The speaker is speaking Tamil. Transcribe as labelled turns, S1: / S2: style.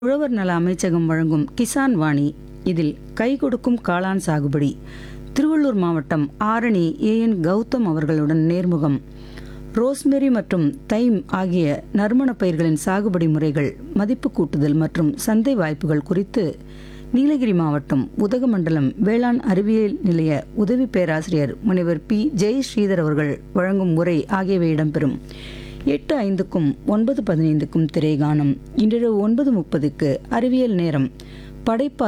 S1: உழவர் நல அமைச்சகம் வழங்கும் கிசான் வாணி இதில் கை கொடுக்கும் காளான் சாகுபடி திருவள்ளூர் மாவட்டம் ஆரணி ஏஎன் கௌதம் அவர்களுடன் நேர்முகம் ரோஸ்மெரி மற்றும் தைம் ஆகிய நறுமணப் பயிர்களின் சாகுபடி முறைகள் மதிப்பு கூட்டுதல் மற்றும் சந்தை வாய்ப்புகள் குறித்து நீலகிரி மாவட்டம் உதகமண்டலம் வேளாண் அறிவியல் நிலைய உதவி பேராசிரியர் முனைவர் பி ஜெய் ஸ்ரீதர் அவர்கள் வழங்கும் உரை ஆகியவை இடம்பெறும் எட்டு ஐந்துக்கும் ஒன்பது பதினைந்துக்கும் திரைகானம் இன்றிரவு ஒன்பது முப்பதுக்கு அறிவியல் நேரம் படைப்பு